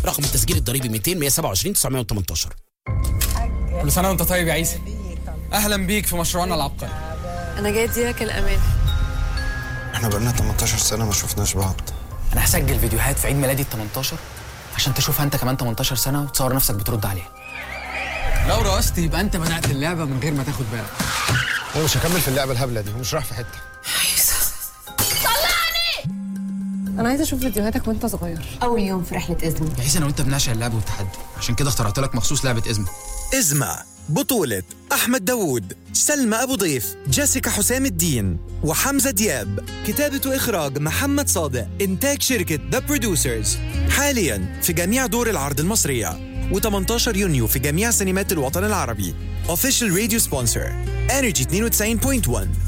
رقم التسجيل الضريبي 200 127 918 كل سنه وانت طيب يا عيسى اهلا بيك في مشروعنا العبقري انا جاي اديلك الامان احنا بقالنا 18 سنة ما شفناش بعض انا هسجل فيديوهات في عيد ميلادي ال 18 عشان تشوفها انت كمان 18 سنه وتصور نفسك بترد عليها لو رقصت يبقى انت بدات اللعبه من غير ما تاخد بالك انا مش هكمل في اللعبة الهبلة دي ومش رايح في حتة انا عايزه اشوف فيديوهاتك وانت صغير أول يوم في رحلة إذن يا عيسى انا وانت بنعشق اللعب والتحدي عشان كده اخترعت لك مخصوص لعبه ازمه إزمة بطولة أحمد داوود سلمى أبو ضيف جيسيكا حسام الدين وحمزة دياب كتابة وإخراج محمد صادق إنتاج شركة ذا برودوسرز حاليا في جميع دور العرض المصرية و18 يونيو في جميع سينمات الوطن العربي Official Radio Sponsor Energy 92.1